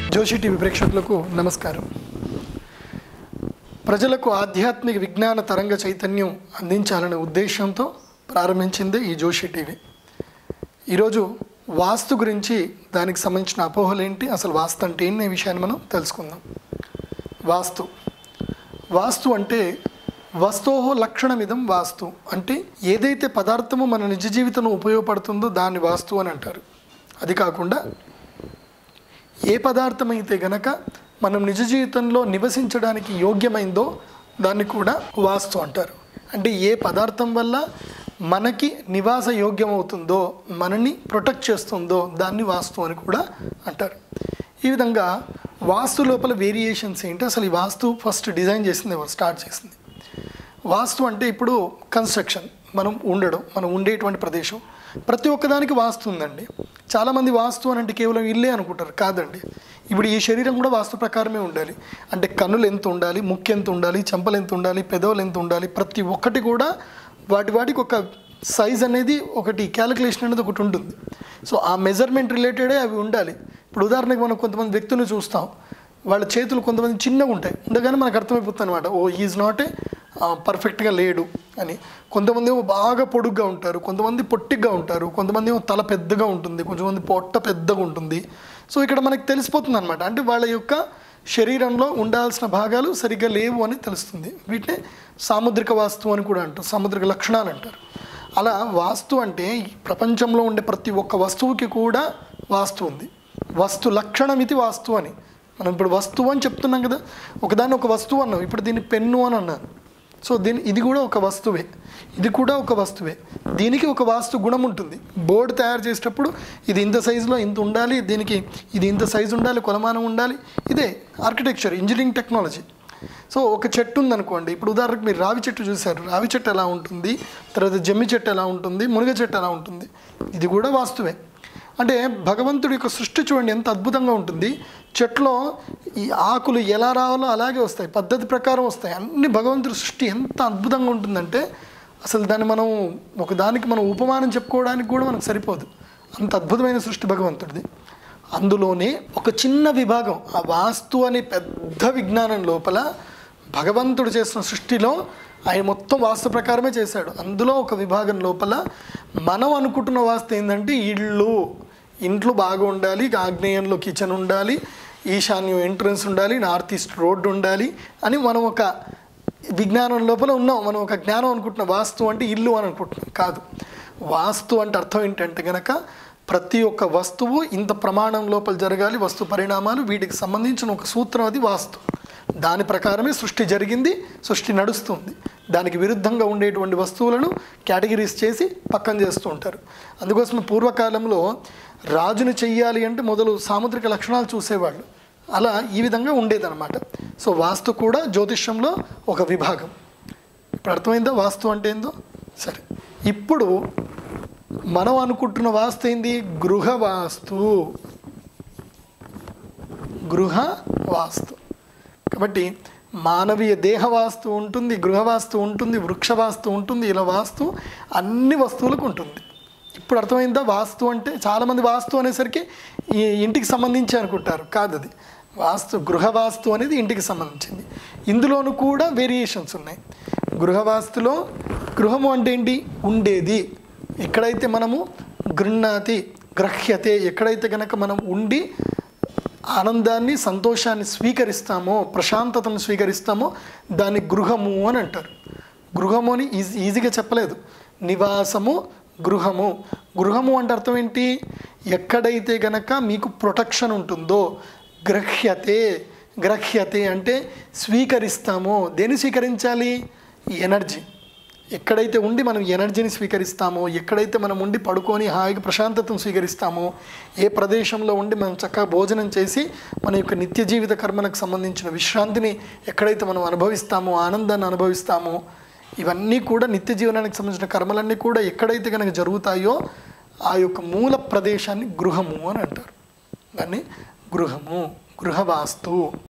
Joshi TV ప్రేక్షకులకు నమస్కారం ప్రజలకు ఆధ్యాత్మిక విజ్ఞాన తరంగ చైతన్యం అందించాలనే ఉద్దేశంతో ప్రారంభించింది ఈ జోషి టీవీ ఈరోజు వాస్తు గురించి దానికి సంబంధించిన అపోహలు ఏంటి అసలు వాస్తు అంటే ఏంటి అనే విషయాన్ని మనం తెలుసుకుందాం వాస్తు వాస్తు అంటే వస్తోహో లక్షణమిదం వాస్తు అంటే ఏదైతే పదార్థము మన నిజ జీవితంలో ఉపయోగపడుతుందో దాన్ని వాస్తు అని అంటారు అది కాకుండా ఏ పదార్థం అయితే గనక మనం నిజ జీవితంలో నివసించడానికి యోగ్యమైందో దాన్ని కూడా వాస్తు అంటారు అంటే ఏ పదార్థం వల్ల మనకి నివాస యోగ్యం అవుతుందో మనని ప్రొటెక్ట్ చేస్తుందో దాన్ని వాస్తు అని కూడా అంటారు ఈ విధంగా వాస్తు లోపల వేరియేషన్స్ ఏంటి అసలు ఈ వాస్తు ఫస్ట్ డిజైన్ చేసింది ఎవరు స్టార్ట్ చేసింది వాస్తు అంటే ఇప్పుడు కన్స్ట్రక్షన్ మనం ఉండడం మనం ఉండేటువంటి ప్రదేశం ప్రతి ఒక్కదానికి వాస్తు ఉందండి చాలామంది వాస్తు అని అంటే కేవలం ఇల్లే అనుకుంటారు కాదండి ఇప్పుడు ఈ శరీరం కూడా వాస్తు ప్రకారమే ఉండాలి అంటే కన్నులు ఎంత ఉండాలి ముక్కు ఎంత ఉండాలి చెంపలు ఎంత ఉండాలి పెదవులు ఎంత ఉండాలి ప్రతి ఒక్కటి కూడా వాటి వాటికి ఒక సైజ్ అనేది ఒకటి క్యాలిక్యులేషన్ అనేది ఒకటి ఉంటుంది సో ఆ మెజర్మెంట్ రిలేటెడే అవి ఉండాలి ఇప్పుడు ఉదాహరణకి మనం కొంతమంది వ్యక్తులను చూస్తాం వాళ్ళ చేతులు కొంతమంది చిన్నగా ఉంటాయి ఉండగానే మనకు అర్థమైపోతుంది అనమాట ఓ ఈజ్ నాట్ ఏ పర్ఫెక్ట్గా లేడు అని కొంతమంది ఏమో బాగా పొడుగ్గా ఉంటారు కొంతమంది పొట్టిగా ఉంటారు కొంతమంది ఏమో తల పెద్దగా ఉంటుంది కొంతమంది పొట్ట పెద్దగా ఉంటుంది సో ఇక్కడ మనకి తెలిసిపోతుంది అనమాట అంటే వాళ్ళ యొక్క శరీరంలో ఉండాల్సిన భాగాలు సరిగ్గా లేవు అని తెలుస్తుంది వీటిని సాముద్రిక వాస్తు అని కూడా అంటారు సాముద్రిక లక్షణాలు అంటారు అలా వాస్తు అంటే ఈ ప్రపంచంలో ఉండే ప్రతి ఒక్క వస్తువుకి కూడా వాస్తు ఉంది వస్తు లక్షణం ఇది వాస్తు అని మనం ఇప్పుడు వస్తువు అని చెప్తున్నాం కదా ఒకదాన్ని ఒక వస్తువు అన్నాం ఇప్పుడు దీన్ని పెన్ను అని అన్నాను సో దీని ఇది కూడా ఒక వస్తువే ఇది కూడా ఒక వస్తువే దీనికి ఒక వాస్తు గుణం ఉంటుంది బోర్డు తయారు చేసేటప్పుడు ఇది ఇంత సైజులో ఇంత ఉండాలి దీనికి ఇది ఇంత సైజు ఉండాలి కొలమానం ఉండాలి ఇదే ఆర్కిటెక్చర్ ఇంజనీరింగ్ టెక్నాలజీ సో ఒక చెట్టు ఉందనుకోండి ఇప్పుడు ఉదాహరణకు మీరు రావి చెట్టు చూశారు రావి చెట్టు ఎలా ఉంటుంది తర్వాత జమ్మి చెట్టు ఎలా ఉంటుంది మునగ చెట్టు ఎలా ఉంటుంది ఇది కూడా వాస్తువే అంటే భగవంతుడి యొక్క సృష్టి చూడండి ఎంత అద్భుతంగా ఉంటుంది చెట్లో ఈ ఆకులు ఎలా రావాలో అలాగే వస్తాయి పద్ధతి ప్రకారం వస్తాయి అన్ని భగవంతుడి సృష్టి ఎంత అద్భుతంగా ఉంటుందంటే అసలు దాన్ని మనం ఒకదానికి మనం ఉపమానం చెప్పుకోవడానికి కూడా మనకు సరిపోదు అంత అద్భుతమైన సృష్టి భగవంతుడిది అందులోనే ఒక చిన్న విభాగం ఆ వాస్తు అనే పెద్ద విజ్ఞానం లోపల భగవంతుడు చేసిన సృష్టిలో ఆయన మొత్తం వాస్తు ప్రకారమే చేశాడు అందులో ఒక విభాగం లోపల మనం అనుకుంటున్న వాస్తు ఏంటంటే ఇళ్ళు ఇంట్లో బాగా ఉండాలి ఆగ్నేయంలో కిచెన్ ఉండాలి ఈశాన్యం ఎంట్రన్స్ ఉండాలి నార్త్ ఈస్ట్ రోడ్డు ఉండాలి అని మనం ఒక విజ్ఞానం లోపల ఉన్నాం మనం ఒక జ్ఞానం అనుకుంటున్నాం వాస్తు అంటే ఇల్లు అని అనుకుంటున్నాం కాదు వాస్తు అంటే అర్థం ఏంటంటే కనుక ప్రతి ఒక్క వస్తువు ఇంత ప్రమాణం లోపల జరగాలి వస్తు పరిణామాలు వీటికి సంబంధించిన ఒక సూత్రం అది వాస్తు దాని ప్రకారమే సృష్టి జరిగింది సృష్టి నడుస్తుంది దానికి విరుద్ధంగా ఉండేటువంటి వస్తువులను కేటగిరీస్ చేసి పక్కన చేస్తూ ఉంటారు అందుకోసం పూర్వకాలంలో రాజుని చెయ్యాలి అంటే మొదలు సాముద్రిక లక్షణాలు చూసేవాళ్ళు అలా ఈ విధంగా ఉండేదన్నమాట సో వాస్తు కూడా జ్యోతిష్యంలో ఒక విభాగం ఇప్పుడు అర్థమైందా వాస్తు అంటే ఏందో సరే ఇప్పుడు మనం అనుకుంటున్న వాస్తు ఏంది గృహ వాస్తు గృహ వాస్తు కాబట్టి మానవీయ దేహ వాస్తు ఉంటుంది గృహవాస్తు ఉంటుంది వృక్ష వాస్తు ఉంటుంది ఇలా వాస్తు అన్ని వస్తువులకు ఉంటుంది ఇప్పుడు అర్థమైందా వాస్తు అంటే చాలామంది వాస్తు అనేసరికి ఈ ఇంటికి సంబంధించి అనుకుంటారు కాదు అది వాస్తు గృహవాస్తు అనేది ఇంటికి సంబంధించింది ఇందులోనూ కూడా వేరియేషన్స్ ఉన్నాయి గృహవాస్తులో గృహము అంటే ఏంటి ఉండేది ఎక్కడైతే మనము గృహ్ణాతి గ్రహ్యతే ఎక్కడైతే కనుక మనం ఉండి ఆనందాన్ని సంతోషాన్ని స్వీకరిస్తామో ప్రశాంతతను స్వీకరిస్తామో దాన్ని గృహము అని అంటారు గృహము అని ఈజీ ఈజీగా చెప్పలేదు నివాసము గృహము గృహము అంటే అర్థం ఏంటి ఎక్కడైతే గనక మీకు ప్రొటెక్షన్ ఉంటుందో గ్రహ్యతే గ్రహ్యతే అంటే స్వీకరిస్తామో దేన్ని స్వీకరించాలి ఎనర్జీ ఎక్కడైతే ఉండి మనం ఎనర్జీని స్వీకరిస్తామో ఎక్కడైతే మనం ఉండి పడుకొని హాయిగా ప్రశాంతతను స్వీకరిస్తామో ఏ ప్రదేశంలో ఉండి మనం చక్కగా భోజనం చేసి మన యొక్క నిత్య జీవిత కర్మలకు సంబంధించిన విశ్రాంతిని ఎక్కడైతే మనం అనుభవిస్తామో ఆనందాన్ని అనుభవిస్తామో ఇవన్నీ కూడా నిత్య జీవనానికి సంబంధించిన కర్మలన్నీ కూడా ఎక్కడైతే కనుక జరుగుతాయో ఆ యొక్క మూల ప్రదేశాన్ని గృహము అని అంటారు దాన్ని గృహము గృహవాస్తు